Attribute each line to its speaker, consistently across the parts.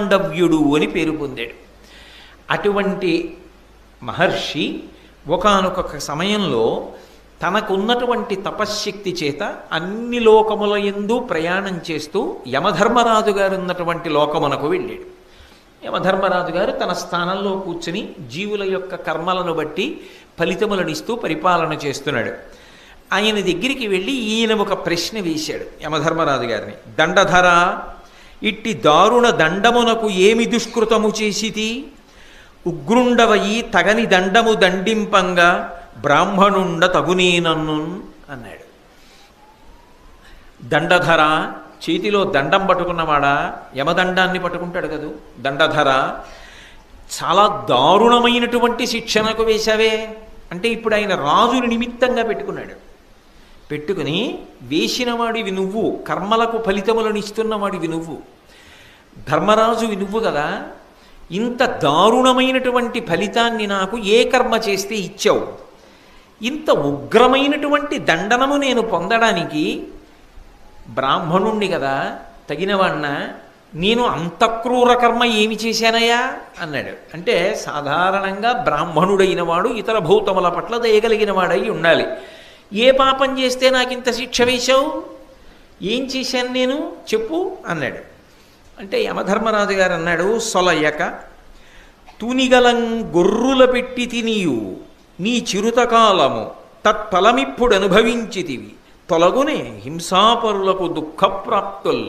Speaker 1: మాండవ్యుడు అని పేరు పొందాడు అటువంటి మహర్షి ఒకానొక సమయంలో తనకున్నటువంటి తపశ్శక్తి చేత అన్ని లోకముల ఎందు ప్రయాణం చేస్తూ యమధర్మరాజు గారు ఉన్నటువంటి లోకమునకు వెళ్ళాడు యమధర్మరాజు గారు తన స్థానంలో కూర్చుని జీవుల యొక్క కర్మలను బట్టి ఫలితములనిస్తూ పరిపాలన చేస్తున్నాడు ఆయన దగ్గరికి వెళ్ళి ఈయన ఒక ప్రశ్న వేశాడు యమధర్మరాజు గారిని దండధర ఇట్టి దారుణ దండమునకు ఏమి దుష్కృతము చేసితి ఉగ్రుండవయి తగని దండము దండింపంగా బ్రాహ్మణుండ తగునేనన్ను అన్నాడు దండధర చేతిలో దండం పట్టుకున్నవాడా యమదండాన్ని పట్టుకుంటాడు కదూ దండధర చాలా దారుణమైనటువంటి శిక్షణకు వేశావే అంటే ఇప్పుడు ఆయన రాజుని నిమిత్తంగా పెట్టుకున్నాడు పెట్టుకుని వేసినవాడివి నువ్వు కర్మలకు ఫలితములను ఇస్తున్నవాడివి నువ్వు ధర్మరాజువి నువ్వు కదా ఇంత దారుణమైనటువంటి ఫలితాన్ని నాకు ఏ కర్మ చేస్తే ఇచ్చావు ఇంత ఉగ్రమైనటువంటి దండనము నేను పొందడానికి బ్రాహ్మణుణ్ణి కదా తగినవాణ్ణ నేను అంత క్రూర కర్మ ఏమి చేశానయ్యా అన్నాడు అంటే సాధారణంగా బ్రాహ్మణుడైన వాడు ఇతర భూతముల పట్ల దయగలిగిన వాడై ఉండాలి ఏ పాపం చేస్తే నాకు ఇంత శిక్ష వేశావు ఏం చేశాను నేను చెప్పు అన్నాడు అంటే యమధర్మరాజు గారు అన్నాడు సొలయక తూనిగలం గొర్రుల పెట్టి తినియు నీ చిరుతకాలము తత్ఫలమిప్పుడు అనుభవించితివి తొలగునే హింసాపరులకు దుఃఖప్రాప్తుల్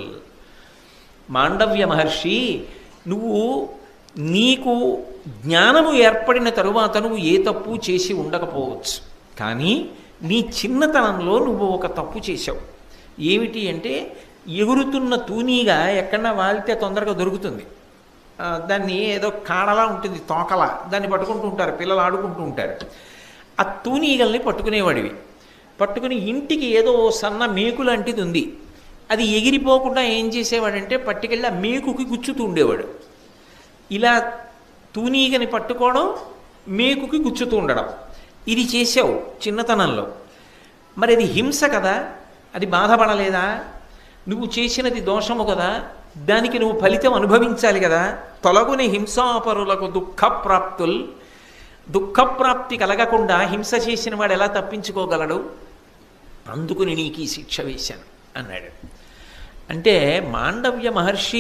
Speaker 1: మాండవ్య మహర్షి నువ్వు నీకు జ్ఞానము ఏర్పడిన తరువాత నువ్వు ఏ తప్పు చేసి ఉండకపోవచ్చు కానీ నీ చిన్నతనంలో నువ్వు ఒక తప్పు చేశావు ఏమిటి అంటే ఎగురుతున్న తూనీగా ఎక్కడన్నా వాలితే తొందరగా దొరుకుతుంది ఆ, దాన్ని ఏదో కాడలా ఉంటుంది తోకలా దాన్ని పట్టుకుంటూ ఉంటారు పిల్లలు ఆడుకుంటూ ఉంటారు ఆ తూనీగల్ని పట్టుకునేవాడివి పట్టుకుని ఇంటికి ఏదో సన్న మేకు లాంటిది ఉంది అది ఎగిరిపోకుండా ఏం చేసేవాడంటే పట్టుకెళ్ళి ఆ మేకుకి గుచ్చుతూ ఉండేవాడు ఇలా తూనీగని పట్టుకోవడం మేకుకి గుచ్చుతూ ఉండడం ఇది చేసావు చిన్నతనంలో మరి అది హింస కదా అది బాధపడలేదా నువ్వు చేసినది దోషము కదా దానికి నువ్వు ఫలితం అనుభవించాలి కదా తొలగుని హింసాపరులకు దుఃఖప్రాప్తుల్ దుఃఖప్రాప్తి కలగకుండా హింస చేసిన వాడు ఎలా తప్పించుకోగలడు అందుకుని నీకు ఈ శిక్ష వేశాను అన్నాడు అంటే మాండవ్య మహర్షి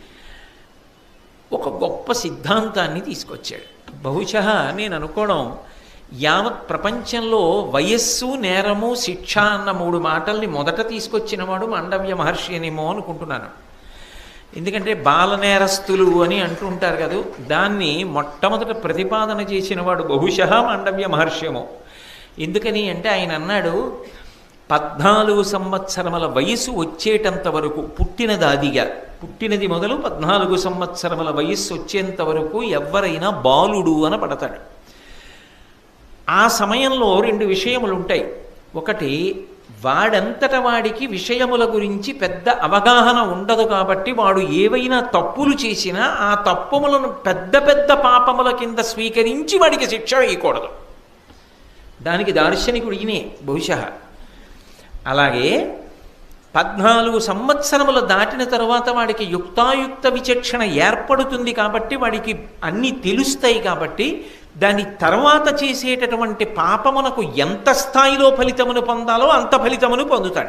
Speaker 1: ఒక గొప్ప సిద్ధాంతాన్ని తీసుకొచ్చాడు బహుశः నేను అనుకోవడం యావత్ ప్రపంచంలో వయస్సు నేరము శిక్ష అన్న మూడు మాటల్ని మొదట తీసుకొచ్చినవాడు మాండవ్య మహర్షి అనేమో అనుకుంటున్నాను ఎందుకంటే బాల నేరస్తులు అని అంటుంటారు కదా దాన్ని మొట్టమొదట ప్రతిపాదన చేసినవాడు బహుశः మాండవ్య మహర్షేమో ఎందుకని అంటే ఆయన అన్నాడు పద్నాలుగు సంవత్సరముల వయసు వచ్చేటంత వరకు పుట్టినది ఆదిగా పుట్టినది మొదలు పద్నాలుగు సంవత్సరముల వయస్సు వచ్చేంత వరకు ఎవరైనా బాలుడు అని పడతాడు ఆ సమయంలో రెండు విషయములు ఉంటాయి ఒకటి వాడంతట వాడికి విషయముల గురించి పెద్ద అవగాహన ఉండదు కాబట్టి వాడు ఏవైనా తప్పులు చేసినా ఆ తప్పులను పెద్ద పెద్ద పాపముల కింద స్వీకరించి వాడికి శిక్ష వేయకూడదు దానికి దార్శనికుడు ఈయనే బహుశः అలాగే పద్నాలుగు సంవత్సరములు దాటిన తరువాత వాడికి యుక్తాయుక్త విచక్షణ ఏర్పడుతుంది కాబట్టి వాడికి అన్నీ తెలుస్తాయి కాబట్టి దాని తర్వాత చేసేటటువంటి పాపమునకు ఎంత స్థాయిలో ఫలితమును పొందాలో అంత ఫలితమును పొందుతాడు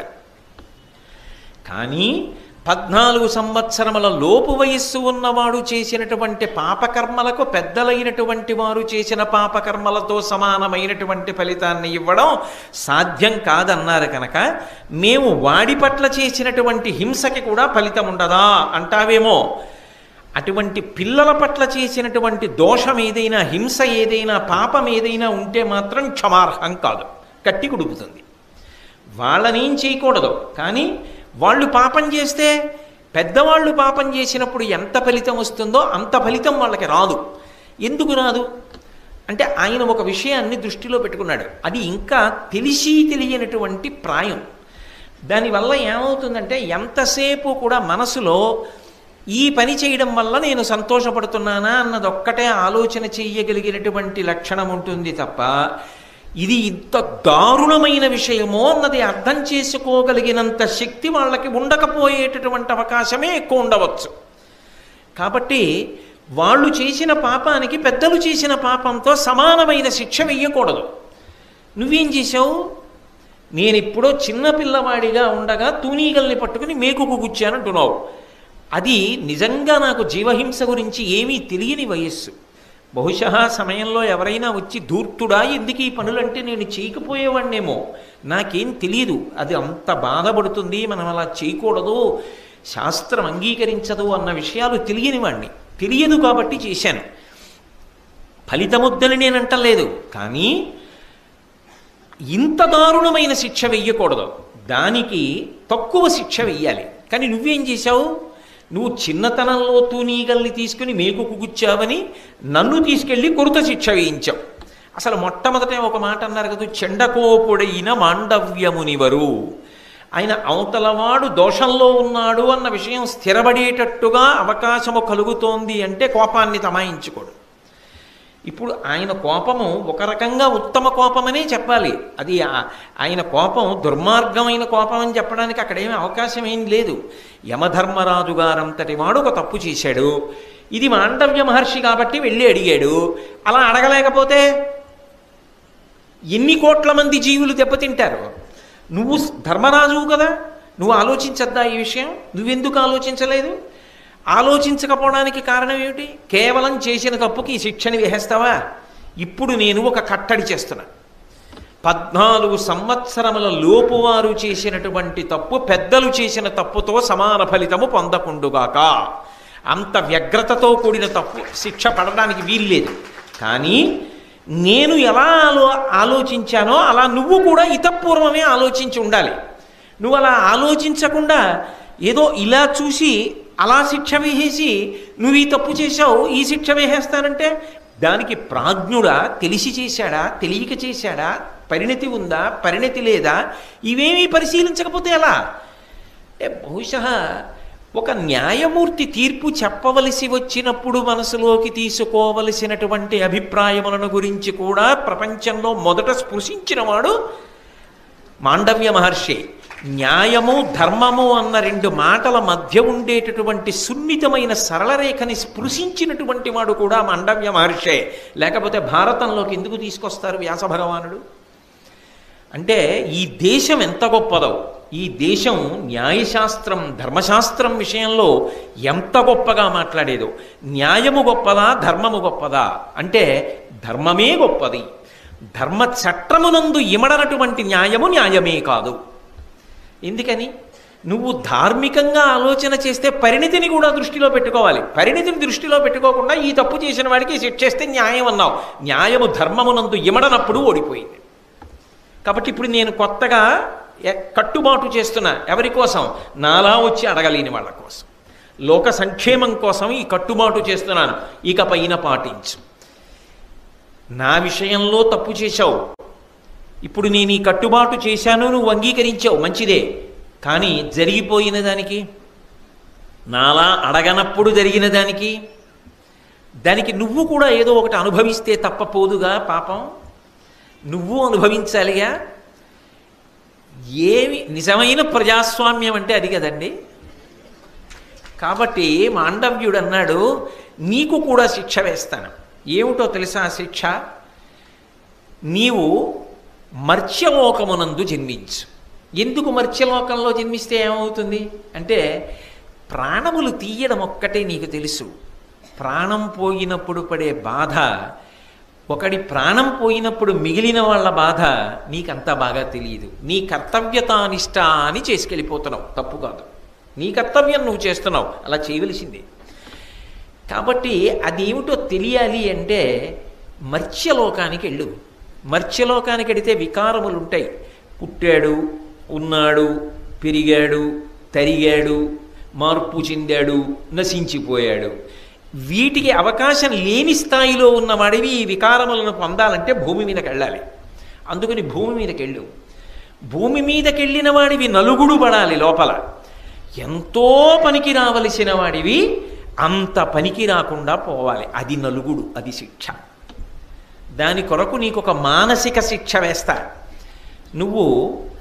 Speaker 1: కానీ పద్నాలుగు సంవత్సరముల లోపు వయస్సు ఉన్నవాడు చేసినటువంటి పాపకర్మలకు పెద్దలైనటువంటి వారు చేసిన పాపకర్మలతో సమానమైనటువంటి ఫలితాన్ని ఇవ్వడం సాధ్యం కాదన్నారు కనుక మేము వాడి పట్ల చేసినటువంటి హింసకి కూడా ఫలితం ఉండదా అంటావేమో అటువంటి పిల్లల పట్ల చేసినటువంటి దోషం ఏదైనా హింస ఏదైనా పాపం ఏదైనా ఉంటే మాత్రం క్షమార్హం కాదు కట్టి కుడుపుతుంది వాళ్ళనేం చేయకూడదు కానీ వాళ్ళు పాపం చేస్తే పెద్దవాళ్ళు పాపం చేసినప్పుడు ఎంత ఫలితం వస్తుందో అంత ఫలితం వాళ్ళకి రాదు ఎందుకు రాదు అంటే ఆయన ఒక విషయాన్ని దృష్టిలో పెట్టుకున్నాడు అది ఇంకా తెలిసి తెలియనటువంటి ప్రాయం దానివల్ల ఏమవుతుందంటే ఎంతసేపు కూడా మనసులో ఈ పని చేయడం వల్ల నేను సంతోషపడుతున్నానా అన్నది ఒక్కటే ఆలోచన చెయ్యగలిగినటువంటి లక్షణం ఉంటుంది తప్ప ఇది ఇంత దారుణమైన విషయమో అన్నది అర్థం చేసుకోగలిగినంత శక్తి వాళ్ళకి ఉండకపోయేటటువంటి అవకాశమే ఎక్కువ ఉండవచ్చు కాబట్టి వాళ్ళు చేసిన పాపానికి పెద్దలు చేసిన పాపంతో సమానమైన శిక్ష వెయ్యకూడదు నువ్వేం చేశావు నేను ఎప్పుడో చిన్నపిల్లవాడిగా ఉండగా తూనీగల్ని పట్టుకుని మేకుకు గుచ్చానంటున్నావు అది నిజంగా నాకు జీవహింస గురించి ఏమీ తెలియని వయస్సు బహుశా సమయంలో ఎవరైనా వచ్చి ధూర్తుడా ఎందుకు ఈ పనులంటే నేను చేయకపోయేవాడినేమో నాకేం తెలియదు అది అంత బాధపడుతుంది మనం అలా చేయకూడదు శాస్త్రం అంగీకరించదు అన్న విషయాలు తెలియని వాడిని తెలియదు కాబట్టి చేశాను ఫలితముద్దని నేను అంటలేదు కానీ ఇంత దారుణమైన శిక్ష వెయ్యకూడదు దానికి తక్కువ శిక్ష వెయ్యాలి కానీ నువ్వేం చేశావు నువ్వు చిన్నతనంలో తూనీగల్ని తీసుకుని మేకుకు గుచ్చావని నన్ను తీసుకెళ్ళి కొరత శిక్ష వేయించావు అసలు మొట్టమొదట ఒక మాట అన్నారు కదా చెండకోపుడైన మాండవ్యమునివరు ఆయన అవతలవాడు దోషంలో ఉన్నాడు అన్న విషయం స్థిరపడేటట్టుగా అవకాశము కలుగుతోంది అంటే కోపాన్ని తమాయించుకోడు ఇప్పుడు ఆయన కోపము ఒక రకంగా ఉత్తమ కోపమనే చెప్పాలి అది ఆ- ఆయన కోపం దుర్మార్గమైన కోపం అని చెప్పడానికి అక్కడ ఏమీ అవకాశం ఏం లేదు యమధర్మరాజు గారంతటి వాడు ఒక తప్పు చేశాడు ఇది మాండవ్య మహర్షి కాబట్టి వెళ్ళి అడిగాడు అలా అడగలేకపోతే ఎన్ని కోట్ల మంది జీవులు దెబ్బతింటారు నువ్వు ధర్మరాజువు కదా నువ్వు ఆలోచించద్దా ఈ విషయం నువ్వెందుకు ఆలోచించలేదు ఆలోచించకపోవడానికి కారణం ఏమిటి కేవలం చేసిన తప్పుకి ఈ శిక్షని వేసేస్తావా ఇప్పుడు నేను ఒక కట్టడి చేస్తున్నా పద్నాలుగు సంవత్సరముల లోపు వారు చేసినటువంటి తప్పు పెద్దలు చేసిన తప్పుతో సమాన ఫలితము పొందకుండుగాక అంత వ్యగ్రతతో కూడిన తప్పు శిక్ష పడడానికి వీల్లేదు కానీ నేను ఎలా ఆలో ఆలోచించానో అలా నువ్వు కూడా ఇతపూర్వమే ఆలోచించి ఉండాలి నువ్వు అలా ఆలోచించకుండా ఏదో ఇలా చూసి అలా శిక్ష వేసేసి నువ్వు ఈ తప్పు చేశావు ఈ శిక్ష వేసేస్తానంటే దానికి ప్రాజ్ఞుడా తెలిసి చేశాడా తెలియక చేశాడా పరిణతి ఉందా పరిణతి లేదా ఇవేమీ పరిశీలించకపోతే ఎలా అంటే బహుశా ఒక న్యాయమూర్తి తీర్పు చెప్పవలసి వచ్చినప్పుడు మనసులోకి తీసుకోవలసినటువంటి అభిప్రాయములను గురించి కూడా ప్రపంచంలో మొదట స్పృశించినవాడు మాండవ్య మహర్షి న్యాయము ధర్మము అన్న రెండు మాటల మధ్య ఉండేటటువంటి సున్నితమైన సరళ రేఖని స్పృశించినటువంటి వాడు కూడా మాండవ్య మహర్షే లేకపోతే భారతంలోకి ఎందుకు తీసుకొస్తారు వ్యాస భగవానుడు అంటే ఈ దేశం ఎంత గొప్పదో ఈ దేశం న్యాయశాస్త్రం ధర్మశాస్త్రం విషయంలో ఎంత గొప్పగా మాట్లాడేదో న్యాయము గొప్పదా ధర్మము గొప్పదా అంటే ధర్మమే గొప్పది ధర్మ చట్టమునందు ఇమడనటువంటి న్యాయము న్యాయమే కాదు ఎందుకని నువ్వు ధార్మికంగా ఆలోచన చేస్తే పరిణితిని కూడా దృష్టిలో పెట్టుకోవాలి పరిణితిని దృష్టిలో పెట్టుకోకుండా ఈ తప్పు చేసిన వాడికి శిక్షేస్తే న్యాయం అన్నావు న్యాయము ధర్మమునందు ఇమడనప్పుడు ఓడిపోయింది కాబట్టి ఇప్పుడు నేను కొత్తగా ఎ- కట్టుబాటు చేస్తున్నా ఎవరి కోసం నాలా వచ్చి అడగలేని వాళ్ళ కోసం లోక సంక్షేమం కోసం ఈ కట్టుబాటు చేస్తున్నాను ఇక పైన పాటించు నా విషయంలో తప్పు చేశావు ఇప్పుడు నేను ఈ కట్టుబాటు చేశాను నువ్వు అంగీకరించావు మంచిదే కానీ జరిగిపోయిన దానికి నాలా అడగనప్పుడు జరిగిన దానికి దానికి నువ్వు కూడా ఏదో ఒకటి అనుభవిస్తే తప్పపోదుగా పాపం నువ్వు అనుభవించాలిగా ఏమి నిజమైన ప్రజాస్వామ్యం అంటే అది కదండి కాబట్టి మాండవ్యుడు అన్నాడు నీకు కూడా శిక్ష వేస్తాను ఏమిటో తెలుసా ఆ శిక్ష నీవు మర్త్యలోకమునందు జన్మించు ఎందుకు మర్త్యలోకంలో జన్మిస్తే ఏమవుతుంది అంటే ప్రాణములు తీయడం ఒక్కటే నీకు తెలుసు ప్రాణం పోయినప్పుడు పడే బాధ ఒకడి ప్రాణం పోయినప్పుడు మిగిలిన వాళ్ళ బాధ నీకంతా బాగా తెలియదు నీ కర్తవ్యతానిష్ట అని చేసుకెళ్ళిపోతున్నావు తప్పు కాదు నీ కర్తవ్యం నువ్వు చేస్తున్నావు అలా చేయవలసిందే కాబట్టి అదేమిటో తెలియాలి అంటే మర్త్యలోకానికి వెళ్ళు మర్త్యలోకానికి వెడితే వికారములు ఉంటాయి పుట్టాడు ఉన్నాడు పెరిగాడు తరిగాడు మార్పు చెందాడు నశించిపోయాడు వీటికి అవకాశం లేని స్థాయిలో ఉన్నవాడివి ఈ వికారములను పొందాలంటే భూమి మీదకి వెళ్ళాలి అందుకని భూమి మీదకి వెళ్ళు భూమి మీదకి వెళ్ళిన వాడివి నలుగుడు పడాలి లోపల ఎంతో పనికి రావలసిన వాడివి అంత పనికి రాకుండా పోవాలి అది నలుగుడు అది శిక్ష దాని కొరకు నీకు ఒక మానసిక శిక్ష వేస్తా నువ్వు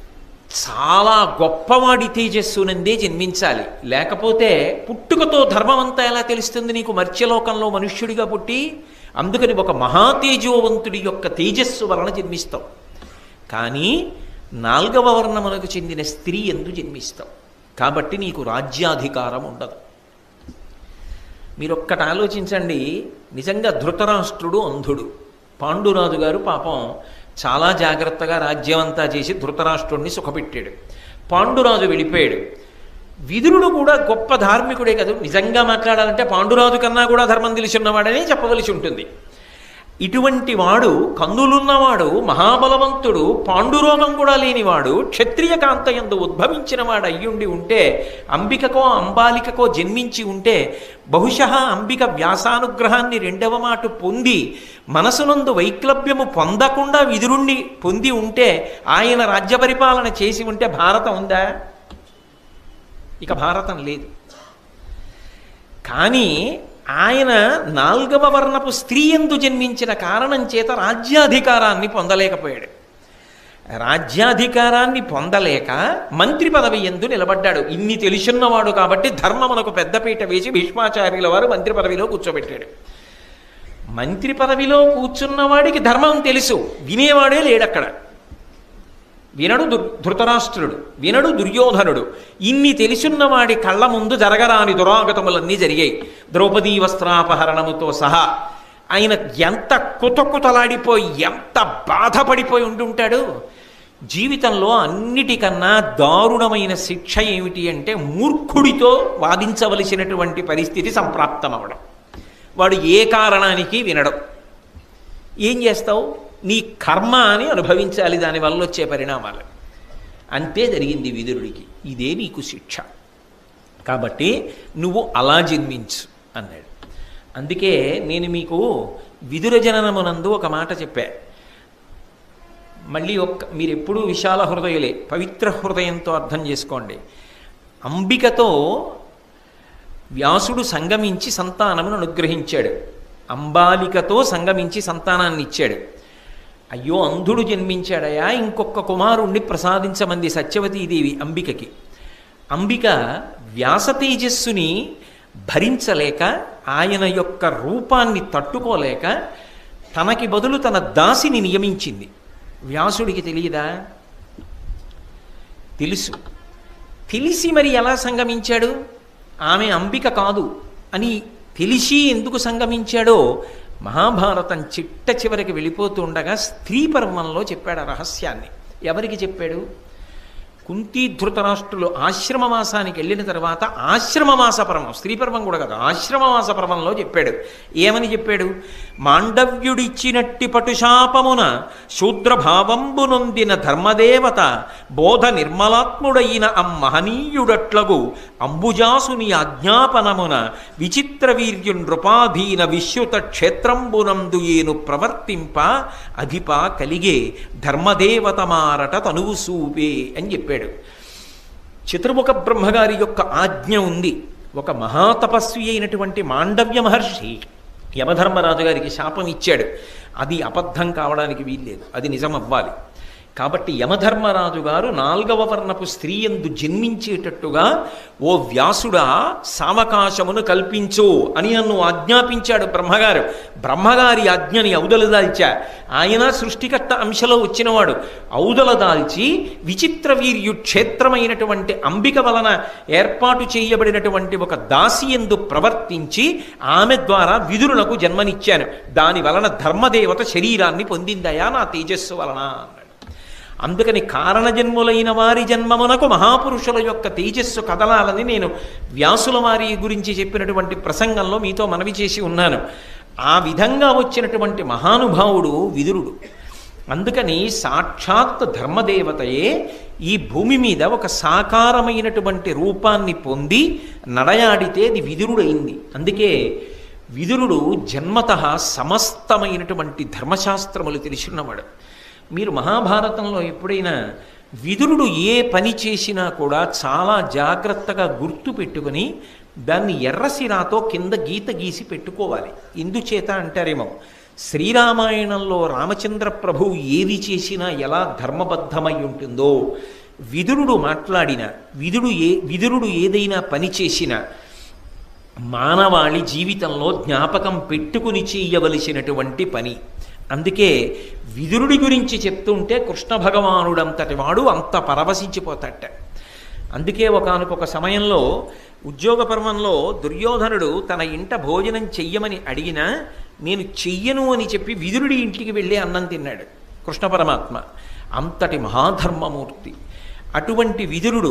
Speaker 1: చాలా గొప్పవాడి తేజస్సునందే జన్మించాలి లేకపోతే పుట్టుకతో ధర్మం అంతా ఎలా తెలుస్తుంది నీకు మర్త్యలోకంలో మనుష్యుడిగా పుట్టి అందుకని ఒక మహాతేజోవంతుడి యొక్క తేజస్సు వలన జన్మిస్తావు కానీ నాల్గవ వర్ణమునకు చెందిన స్త్రీ ఎందు జన్మిస్తావు కాబట్టి నీకు రాజ్యాధికారం ఉండదు మీరు ఒక్కటి ఆలోచించండి నిజంగా ధృతరాష్ట్రుడు అంధుడు పాండురాజు గారు పాపం చాలా జాగ్రత్తగా రాజ్యం అంతా చేసి ధృతరాష్ట్రుడిని సుఖపెట్టాడు పాండురాజు వెళ్ళిపోయాడు విదురుడు కూడా గొప్ప ధార్మికుడే కదా నిజంగా మాట్లాడాలంటే పాండురాజు కన్నా కూడా ధర్మం తెలిసి ఉన్నవాడనే చెప్పవలసి ఉంటుంది ఇటువంటి వాడు కందులున్నవాడు మహాబలవంతుడు పాండురోగం కూడా లేనివాడు క్షత్రియ కాంతయందు ఉద్భవించిన వాడు అయ్యుండి ఉంటే అంబికకో అంబాలికకో జన్మించి ఉంటే బహుశः అంబిక వ్యాసానుగ్రహాన్ని రెండవ మాట పొంది మనసునందు వైక్లభ్యము పొందకుండా విదురుణ్ణి పొంది ఉంటే ఆయన రాజ్య పరిపాలన చేసి ఉంటే భారతం ఉందా ఇక భారతం లేదు కానీ ఆయన నాల్గవ వర్ణపు స్త్రీ ఎందు జన్మించిన కారణం చేత రాజ్యాధికారాన్ని పొందలేకపోయాడు రాజ్యాధికారాన్ని పొందలేక మంత్రి పదవి ఎందు నిలబడ్డాడు ఇన్ని తెలుసున్నవాడు కాబట్టి ధర్మమునకు పెద్దపీట వేసి భీష్మాచార్యుల వారు మంత్రి పదవిలో కూర్చోబెట్టాడు మంత్రి పదవిలో కూర్చున్నవాడికి ధర్మం తెలుసు వినేవాడే లేడక్కడ వినడు దుర్ ధృతరాష్ట్రుడు వినడు దుర్యోధనుడు ఇన్ని తెలిసున్నవాడి కళ్ళ ముందు జరగరాని దురాగతములన్నీ జరిగాయి ద్రౌపదీ వస్త్రాపహరణముతో సహా ఆయన ఎంత కుతకుతలాడిపోయి ఎంత బాధపడిపోయి ఉంటుంటాడు జీవితంలో అన్నిటికన్నా దారుణమైన శిక్ష ఏమిటి అంటే మూర్ఖుడితో వాదించవలసినటువంటి పరిస్థితి సంప్రాప్తమవడం వాడు ఏ కారణానికి వినడం ఏం చేస్తావు నీ కర్మ అని అనుభవించాలి దానివల్ల వచ్చే పరిణామాలు అంతే జరిగింది విదురుడికి ఇదే నీకు శిక్ష కాబట్టి నువ్వు అలా జన్మించు అన్నాడు అందుకే నేను మీకు విదుర జననమునందు ఒక మాట చెప్పా మళ్ళీ ఒక్క మీరు ఎప్పుడూ విశాల హృదయులే పవిత్ర హృదయంతో అర్థం చేసుకోండి అంబికతో వ్యాసుడు సంగమించి సంతానమును అనుగ్రహించాడు అంబాలికతో సంగమించి సంతానాన్ని ఇచ్చాడు అయ్యో అంధుడు జన్మించాడయా ఇంకొక కుమారుణ్ణి ప్రసాదించమంది సత్యవతీదేవి అంబికకి అంబిక వ్యాస తేజస్సుని భరించలేక ఆయన యొక్క రూపాన్ని తట్టుకోలేక తనకి బదులు తన దాసిని నియమించింది వ్యాసుడికి తెలియదా తెలుసు తెలిసి మరి ఎలా సంగమించాడు ఆమె అంబిక కాదు అని తెలిసి ఎందుకు సంగమించాడో మహాభారతం చిట్ట చివరికి వెళ్ళిపోతూ ఉండగా స్త్రీ పర్వంలో చెప్పాడు ఆ రహస్యాన్ని ఎవరికి చెప్పాడు కుంతి ధృతరాష్ట్రులు ఆశ్రమవాసానికి వెళ్ళిన తర్వాత ఆశ్రమవాస పర్వం స్త్రీ పర్వం కూడా కాదు ఆశ్రమవాస పర్వంలో చెప్పాడు ఏమని చెప్పాడు మాండవ్యుడిచ్చినట్టి పటుశాపమున శూద్రభావంబు నొందిన ధర్మదేవత బోధ నిర్మలాత్ముడైన అమ్మహనీయుడట్లగు అంబుజాసుని ఆజ్ఞాపనమున విచిత్ర వీర్యు నృపాధీన విశ్యుత క్షేత్రంబునందు ఏను ప్రవర్తింప అధిప కలిగే ధర్మదేవత మారట తనువు సూపే అని చెప్పాడు చతుర్ముఖ బ్రహ్మగారి యొక్క ఆజ్ఞ ఉంది ఒక మహాతపస్వి అయినటువంటి మాండవ్య మహర్షి యమధర్మరాజు గారికి శాపం ఇచ్చాడు అది అబద్ధం కావడానికి వీల్లేదు అది నిజం అవ్వాలి కాబట్టి యమధర్మరాజు గారు నాల్గవ వర్ణపు స్త్రీ ఎందు జన్మించేటట్టుగా ఓ వ్యాసుడా సావకాశమును కల్పించు అని నన్ను ఆజ్ఞాపించాడు బ్రహ్మగారు బ్రహ్మగారి ఆజ్ఞని ఔదల దాల్చా ఆయన సృష్టికర్త అంశలో వచ్చినవాడు ఔదల దాల్చి విచిత్ర వీర్యు క్షేత్రమైనటువంటి అంబిక వలన ఏర్పాటు చేయబడినటువంటి ఒక దాసి ఎందు ప్రవర్తించి ఆమె ద్వారా విదురులకు జన్మనిచ్చాను దాని వలన ధర్మదేవత శరీరాన్ని పొందిందయా నా తేజస్సు వలన అన్నాడు అందుకని కారణజన్ములైన వారి జన్మమునకు మహాపురుషుల యొక్క తేజస్సు కదలాలని నేను వ్యాసుల వారి గురించి చెప్పినటువంటి ప్రసంగంలో మీతో మనవి చేసి ఉన్నాను ఆ విధంగా వచ్చినటువంటి మహానుభావుడు విదురుడు అందుకని సాక్షాత్ ధర్మదేవతయే ఈ భూమి మీద ఒక సాకారమైనటువంటి రూపాన్ని పొంది నడయాడితే అది విదురుడైంది అందుకే విదురుడు జన్మత సమస్తమైనటువంటి ధర్మశాస్త్రములు తెలిసిన్నవాడు మీరు మహాభారతంలో ఎప్పుడైనా విదురుడు ఏ పని చేసినా కూడా చాలా జాగ్రత్తగా గుర్తు పెట్టుకుని దాన్ని ఎర్రసిరాతో కింద గీత గీసి పెట్టుకోవాలి ఎందుచేత అంటారేమో శ్రీరామాయణంలో రామచంద్ర ప్రభువు ఏది చేసినా ఎలా ధర్మబద్ధమై ఉంటుందో విదురుడు మాట్లాడిన విదుడు ఏ విదురుడు ఏదైనా పని చేసినా మానవాళి జీవితంలో జ్ఞాపకం పెట్టుకుని చేయవలసినటువంటి పని అందుకే విదురుడి గురించి చెప్తుంటే కృష్ణ భగవానుడంతటి వాడు అంత పరవశించిపోతాట అందుకే ఒకనకొక సమయంలో ఉద్యోగ పర్వంలో దుర్యోధనుడు తన ఇంట భోజనం చెయ్యమని అడిగినా నేను చెయ్యను అని చెప్పి విదురుడి ఇంటికి వెళ్ళి అన్నం తిన్నాడు కృష్ణ పరమాత్మ అంతటి మహాధర్మమూర్తి అటువంటి విదురుడు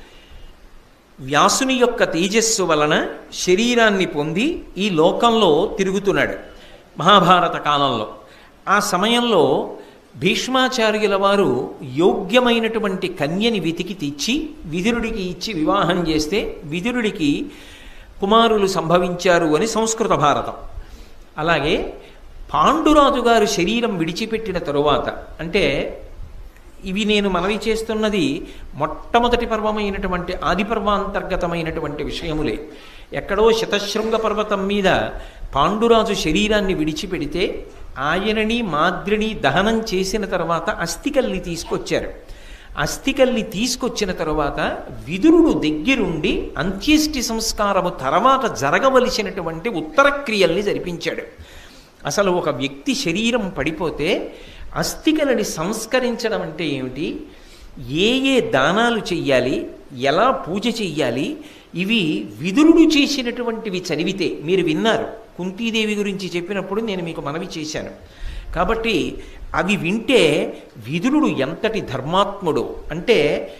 Speaker 1: వ్యాసుని యొక్క తేజస్సు వలన శరీరాన్ని పొంది ఈ లోకంలో తిరుగుతున్నాడు మహాభారత కాలంలో ఆ సమయంలో భీష్మాచార్యుల వారు యోగ్యమైనటువంటి కన్యని వెతికి తెచ్చి విదురుడికి ఇచ్చి వివాహం చేస్తే విదురుడికి కుమారులు సంభవించారు అని సంస్కృత భారతం అలాగే పాండురాజు గారు శరీరం విడిచిపెట్టిన తరువాత అంటే ఇవి నేను మనవి చేస్తున్నది మొట్టమొదటి పర్వమైనటువంటి ఆది పర్వాంతర్గతమైనటువంటి విషయములే ఎక్కడో శతశృంగ పర్వతం మీద పాండురాజు శరీరాన్ని విడిచిపెడితే ఆయనని మాద్రిని దహనం చేసిన తర్వాత అస్థికల్ని తీసుకొచ్చారు అస్థికల్ని తీసుకొచ్చిన తరువాత విదురుడు దగ్గరుండి అంత్యేష్టి సంస్కారము తర్వాత జరగవలసినటువంటి ఉత్తర క్రియల్ని జరిపించాడు అసలు ఒక వ్యక్తి శరీరం పడిపోతే అస్థికలని సంస్కరించడం అంటే ఏమిటి ఏ ఏ దానాలు చెయ్యాలి ఎలా పూజ చెయ్యాలి ఇవి విదురుడు చేసినటువంటివి చదివితే మీరు విన్నారు కుంతీదేవి గురించి చెప్పినప్పుడు నేను మీకు మనవి చేశాను కాబట్టి అవి వింటే విదురుడు ఎంతటి ధర్మాత్ముడు అంటే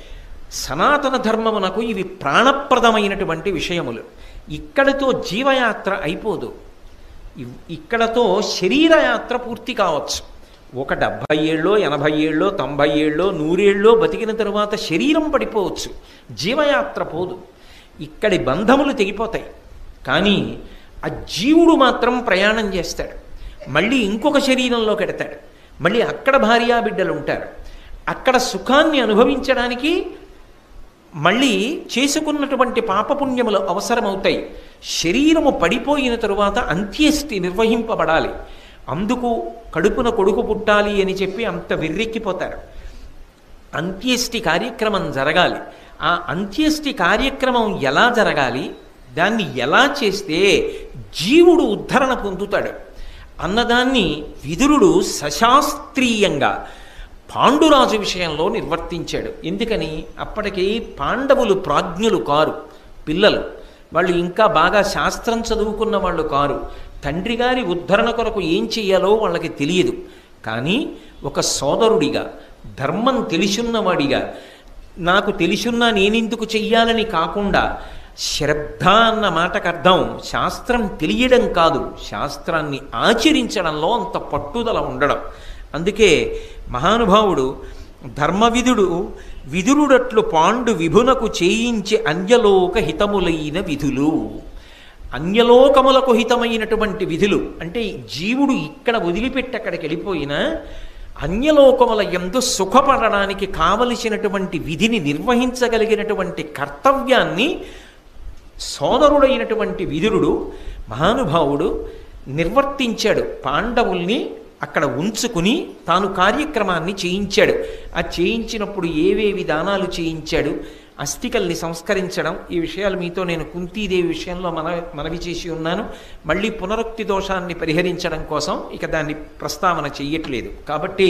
Speaker 1: సనాతన ధర్మమునకు ఇవి ప్రాణప్రదమైనటువంటి విషయములు ఇక్కడితో జీవయాత్ర అయిపోదు ఇవ్- ఇక్కడతో శరీరయాత్ర పూర్తి కావచ్చు ఒక డెబ్భై ఏళ్ళో ఎనభై ఏళ్ళో తొంభై ఏళ్ళో నూరేళ్ళో బతికిన తరువాత శరీరం పడిపోవచ్చు జీవయాత్ర పోదు ఇక్కడి బంధములు తెగిపోతాయి కానీ ఆ జీవుడు మాత్రం ప్రయాణం చేస్తాడు మళ్ళీ ఇంకొక శరీరంలో కెడతాడు మళ్ళీ అక్కడ భార్యాబిడ్డలు ఉంటారు అక్కడ సుఖాన్ని అనుభవించడానికి మళ్ళీ చేసుకున్నటువంటి పాపపుణ్యములు అవసరమవుతాయి శరీరము పడిపోయిన తరువాత అంత్యేష్టి నిర్వహింపబడాలి అందుకు కడుపున కొడుకు పుట్టాలి అని చెప్పి అంత వెర్రెక్కిపోతారు అంత్యేష్టి కార్యక్రమం జరగాలి ఆ అంత్యేష్టి కార్యక్రమం ఎలా జరగాలి దాన్ని ఎలా చేస్తే జీవుడు ఉద్ధరణ పొందుతాడు అన్నదాన్ని విదురుడు సశాస్త్రీయంగా పాండురాజు విషయంలో నిర్వర్తించాడు ఎందుకని అప్పటికి పాండవులు ప్రాజ్ఞులు కారు పిల్లలు వాళ్ళు ఇంకా బాగా శాస్త్రం చదువుకున్న వాళ్ళు కారు తండ్రి గారి ఉద్ధరణ కొరకు ఏం చెయ్యాలో వాళ్ళకి తెలియదు కానీ ఒక సోదరుడిగా ధర్మం తెలిసున్నవాడిగా నాకు తెలిసున్నా నేనెందుకు చెయ్యాలని కాకుండా శ్రద్ధ అన్న మాటకు అర్థం శాస్త్రం తెలియడం కాదు శాస్త్రాన్ని ఆచరించడంలో అంత పట్టుదల ఉండడం అందుకే మహానుభావుడు ధర్మవిధుడు విదురుడట్లు పాండు విభునకు చేయించి అన్యలోక హితములైన విధులు అన్యలోకములకు హితమైనటువంటి విధులు అంటే జీవుడు ఇక్కడ వదిలిపెట్టి అక్కడికి వెళ్ళిపోయినా అన్యలోకముల ఎందు సుఖపడడానికి కావలసినటువంటి విధిని నిర్వహించగలిగినటువంటి కర్తవ్యాన్ని సోదరుడైనటువంటి విదురుడు మహానుభావుడు నిర్వర్తించాడు పాండవుల్ని అక్కడ ఉంచుకుని తాను కార్యక్రమాన్ని చేయించాడు ఆ చేయించినప్పుడు ఏవేవి దానాలు చేయించాడు అస్థికల్ని సంస్కరించడం ఈ విషయాలు మీతో నేను కుంతీదేవి విషయంలో మన మనవి చేసి ఉన్నాను మళ్ళీ పునరుక్తి దోషాన్ని పరిహరించడం కోసం ఇక దాన్ని ప్రస్తావన చెయ్యట్లేదు కాబట్టి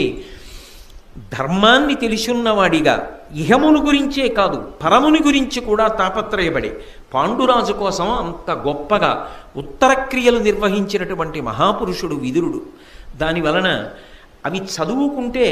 Speaker 1: ధర్మాన్ని తెలిసున్నవాడిగా ఇహమును గురించే కాదు పరముని గురించి కూడా తాపత్రయపడి పాండురాజు కోసం అంత గొప్పగా ఉత్తర క్రియలు నిర్వహించినటువంటి మహాపురుషుడు విదురుడు దాని వలన అవి చదువుకుంటే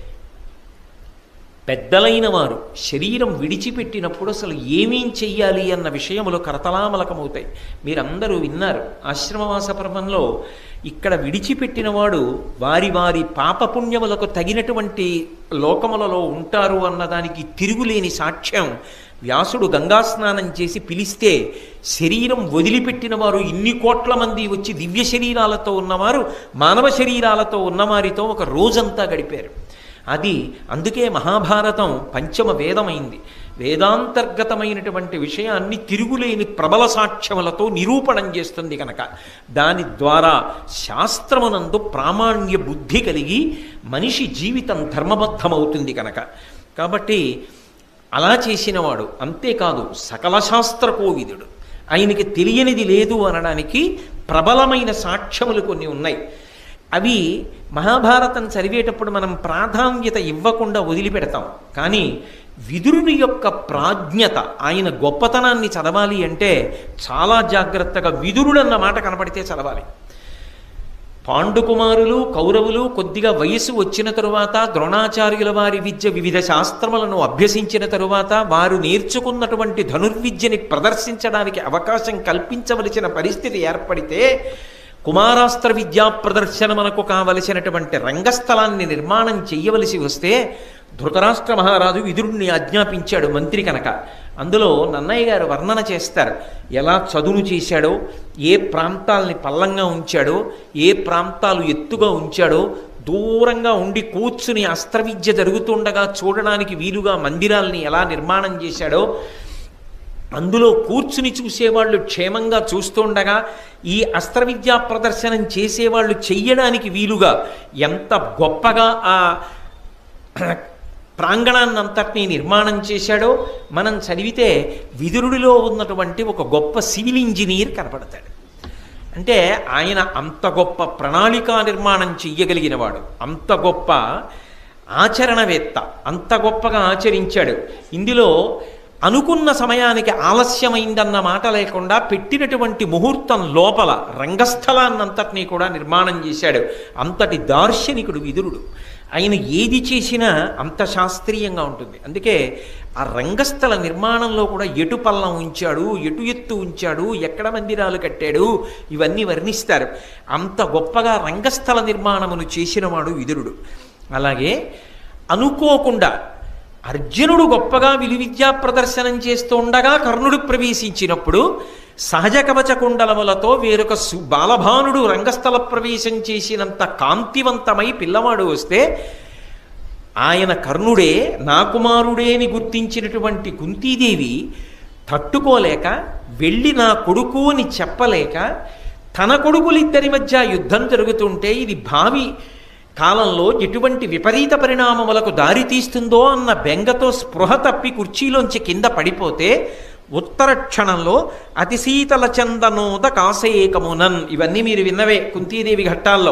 Speaker 1: పెద్దలైన వారు శరీరం విడిచిపెట్టినప్పుడు అసలు ఏమేం చెయ్యాలి అన్న విషయములు కరతలామలకమవుతాయి మీరందరూ విన్నారు ఆశ్రమవాస పర్వంలో ఇక్కడ విడిచిపెట్టిన వాడు వారి వారి పాపపుణ్యములకు తగినటువంటి లోకములలో ఉంటారు అన్నదానికి తిరుగులేని సాక్ష్యం వ్యాసుడు గంగా స్నానం చేసి పిలిస్తే శరీరం వదిలిపెట్టిన వారు ఇన్ని కోట్ల మంది వచ్చి దివ్య శరీరాలతో ఉన్నవారు మానవ శరీరాలతో ఉన్నవారితో ఒక రోజంతా గడిపారు అది అందుకే మహాభారతం పంచమ వేదమైంది వేదాంతర్గతమైనటువంటి విషయాన్ని తిరుగులేని ప్రబల సాక్ష్యములతో నిరూపణం చేస్తుంది కనుక దాని ద్వారా శాస్త్రమునందు ప్రామాణ్య బుద్ధి కలిగి మనిషి జీవితం ధర్మబద్ధమవుతుంది కనుక కాబట్టి అలా చేసినవాడు అంతేకాదు సకల శాస్త్ర కోవిదుడు ఆయనకి తెలియనిది లేదు అనడానికి ప్రబలమైన సాక్ష్యములు కొన్ని ఉన్నాయి అవి మహాభారతం చదివేటప్పుడు మనం ప్రాధాన్యత ఇవ్వకుండా వదిలిపెడతాం కానీ విదురుని యొక్క ప్రాజ్ఞత ఆయన గొప్పతనాన్ని చదవాలి అంటే చాలా జాగ్రత్తగా విదురుడు అన్న మాట కనపడితే చదవాలి పాండుకుమారులు కౌరవులు కొద్దిగా వయసు వచ్చిన తరువాత ద్రోణాచార్యుల వారి విద్య వివిధ శాస్త్రములను అభ్యసించిన తరువాత వారు నేర్చుకున్నటువంటి ధనుర్విద్యని ప్రదర్శించడానికి అవకాశం కల్పించవలసిన పరిస్థితి ఏర్పడితే కుమారాస్త్ర విద్యా ప్రదర్శనమునకు కావలసినటువంటి రంగస్థలాన్ని నిర్మాణం చెయ్యవలసి వస్తే ధృతరాష్ట్ర మహారాజు విదురుణ్ణి ఆజ్ఞాపించాడు మంత్రి కనుక అందులో నన్నయ్య గారు వర్ణన చేస్తారు ఎలా చదును చేశాడో ఏ ప్రాంతాల్ని పల్లంగా ఉంచాడో ఏ ప్రాంతాలు ఎత్తుగా ఉంచాడో దూరంగా ఉండి కూర్చుని అస్త్రవిద్య జరుగుతుండగా చూడడానికి వీలుగా మందిరాల్ని ఎలా నిర్మాణం చేశాడో అందులో కూర్చుని చూసేవాళ్ళు క్షేమంగా చూస్తుండగా ఈ అస్త్ర విద్యా ప్రదర్శనం చేసేవాళ్ళు చెయ్యడానికి వీలుగా ఎంత గొప్పగా ఆ ప్రాంగణాన్నంతటినీ నిర్మాణం చేశాడో మనం చదివితే విదురుడిలో ఉన్నటువంటి ఒక గొప్ప సివిల్ ఇంజనీర్ కనపడతాడు అంటే ఆయన అంత గొప్ప ప్రణాళికా నిర్మాణం చెయ్యగలిగినవాడు అంత గొప్ప ఆచరణవేత్త అంత గొప్పగా ఆచరించాడు ఇందులో అనుకున్న సమయానికి ఆలస్యమైందన్న మాట లేకుండా పెట్టినటువంటి ముహూర్తం లోపల రంగస్థలాన్నంతటినీ కూడా నిర్మాణం చేశాడు అంతటి దార్శనికుడు విదురుడు ఆయన ఏది చేసినా అంత శాస్త్రీయంగా ఉంటుంది అందుకే ఆ రంగస్థల నిర్మాణంలో కూడా ఎటు పల్లం ఉంచాడు ఎటు ఎత్తు ఉంచాడు ఎక్కడ మందిరాలు కట్టాడు ఇవన్నీ వర్ణిస్తారు అంత గొప్పగా రంగస్థల నిర్మాణమును చేసినవాడు విదురుడు అలాగే అనుకోకుండా అర్జునుడు గొప్పగా విలువిద్యా ప్రదర్శనం చేస్తూ ఉండగా కర్ణుడు ప్రవేశించినప్పుడు సహజ కవచ కుండలములతో వేరొక సు బాలభానుడు రంగస్థల ప్రవేశం చేసినంత కాంతివంతమై పిల్లవాడు వస్తే ఆయన కర్ణుడే నా కుమారుడే అని గుర్తించినటువంటి కుంతీదేవి తట్టుకోలేక వెళ్ళి నా కొడుకు అని చెప్పలేక తన కొడుకులిద్దరి మధ్య యుద్ధం జరుగుతుంటే ఇది భావి కాలంలో ఎటువంటి విపరీత పరిణామములకు దారి తీస్తుందో అన్న బెంగతో స్పృహ తప్పి కుర్చీలోంచి కింద పడిపోతే ఉత్తర క్షణంలో అతి శీతల చందనోద కాసేకమునన్ ఇవన్నీ మీరు విన్నవే కుంతీదేవి ఘట్టాల్లో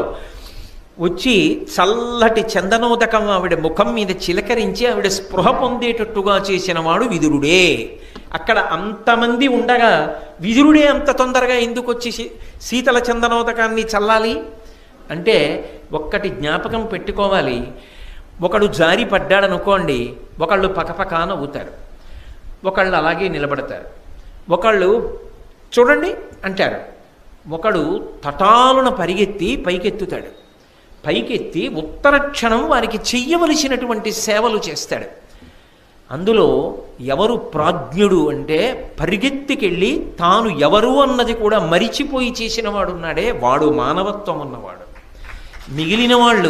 Speaker 1: వచ్చి చల్లటి చందనోదకం ఆవిడ ముఖం మీద చిలకరించి ఆవిడ స్పృహ పొందేటట్టుగా చేసిన వాడు విదురుడే అక్కడ అంతమంది ఉండగా విదురుడే అంత తొందరగా ఎందుకు వచ్చి శీ- శీతల చందనోదకాన్ని చల్లాలి అంటే ఒక్కటి జ్ఞాపకం పెట్టుకోవాలి ఒకడు జారి పడ్డాడనుకోండి ఒకళ్ళు పకపక నవ్వుతారు ఒకళ్ళు అలాగే నిలబడతారు ఒకళ్ళు చూడండి అంటారు ఒకడు తటాలున పరిగెత్తి పైకెత్తుతాడు పైకెత్తి ఉత్తర క్షణం వారికి చెయ్యవలసినటువంటి సేవలు చేస్తాడు అందులో ఎవరు ప్రాజ్ఞుడు అంటే పరిగెత్తికెళ్ళి తాను ఎవరు అన్నది కూడా మరిచిపోయి చేసిన వాడు ఉన్నాడే వాడు మానవత్వం ఉన్నవాడు మిగిలిన వాళ్ళు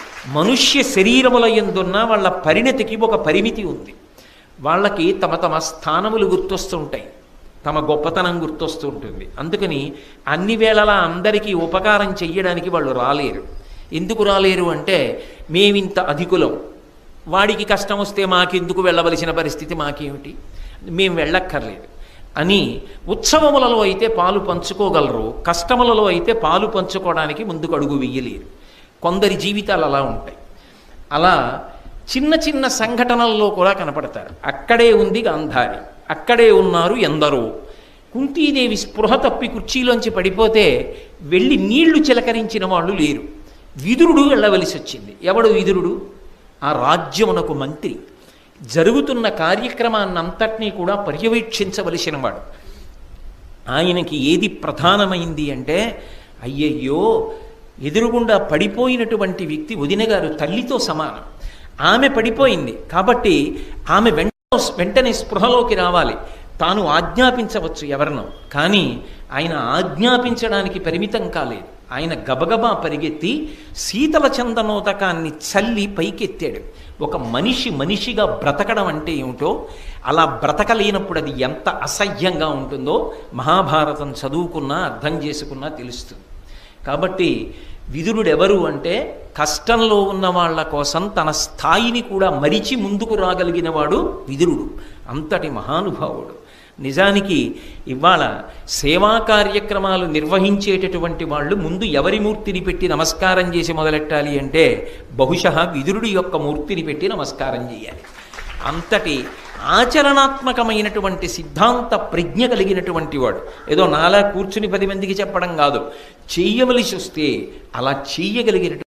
Speaker 1: మనుష్య శరీరముల ఎందున్న వాళ్ళ పరిణతికి ఒక పరిమితి ఉంది వాళ్ళకి తమ తమ స్థానములు గుర్తొస్తుంటాయి తమ గొప్పతనం గుర్తొస్తూ ఉంటుంది అందుకని అన్ని వేళలా అందరికీ ఉపకారం చెయ్యడానికి వాళ్ళు రాలేరు ఎందుకు రాలేరు అంటే మేమింత అధికులం వాడికి కష్టం వస్తే మాకెందుకు వెళ్ళవలసిన పరిస్థితి మాకేమిటి మేము వెళ్ళక్కర్లేదు అని ఉత్సవములలో అయితే పాలు పంచుకోగలరు కష్టములలో అయితే పాలు పంచుకోవడానికి ముందుకు అడుగు వెయ్యలేరు కొందరి జీవితాలు అలా ఉంటాయి అలా చిన్న చిన్న సంఘటనల్లో కూడా కనపడతారు అక్కడే ఉంది గాంధారి అక్కడే ఉన్నారు ఎందరో కుంతీదేవి స్పృహ తప్పి కుర్చీలోంచి పడిపోతే వెళ్ళి నీళ్లు చిలకరించిన వాళ్ళు లేరు విదురుడు వెళ్ళవలసి వచ్చింది ఎవడు విదురుడు ఆ రాజ్యమునకు మంత్రి జరుగుతున్న కార్యక్రమాన్నంతటినీ కూడా పర్యవేక్షించవలసిన వాడు ఆయనకి ఏది ప్రధానమైంది అంటే అయ్యయ్యో ఎదురుగుండా పడిపోయినటువంటి వ్యక్తి వదిన గారు తల్లితో సమానం ఆమె పడిపోయింది కాబట్టి ఆమె వెంట వెంటనే స్పృహలోకి రావాలి తాను ఆజ్ఞాపించవచ్చు ఎవరినో కానీ ఆయన ఆజ్ఞాపించడానికి పరిమితం కాలేదు ఆయన గబగబా పరిగెత్తి శీతల చందనోదకాన్ని చల్లి పైకెత్తాడు ఒక మనిషి మనిషిగా బ్రతకడం అంటే ఏమిటో అలా బ్రతకలేనప్పుడు అది ఎంత అసహ్యంగా ఉంటుందో మహాభారతం చదువుకున్నా అర్థం చేసుకున్నా తెలుస్తుంది కాబట్టి విదురుడు ఎవరు అంటే కష్టంలో ఉన్న వాళ్ళ కోసం తన స్థాయిని కూడా మరిచి ముందుకు రాగలిగిన వాడు విదురుడు అంతటి మహానుభావుడు నిజానికి ఇవాళ సేవా కార్యక్రమాలు నిర్వహించేటటువంటి వాళ్ళు ముందు ఎవరి మూర్తిని పెట్టి నమస్కారం చేసి మొదలెట్టాలి అంటే బహుశः విదురుడి యొక్క మూర్తిని పెట్టి నమస్కారం చేయాలి అంతటి ఆచరణాత్మకమైనటువంటి సిద్ధాంత ప్రజ్ఞ కలిగినటువంటి వాడు ఏదో నాలా కూర్చుని పది మందికి చెప్పడం కాదు చెయ్యవలసి వస్తే అలా చెయ్యగలిగినటువంటి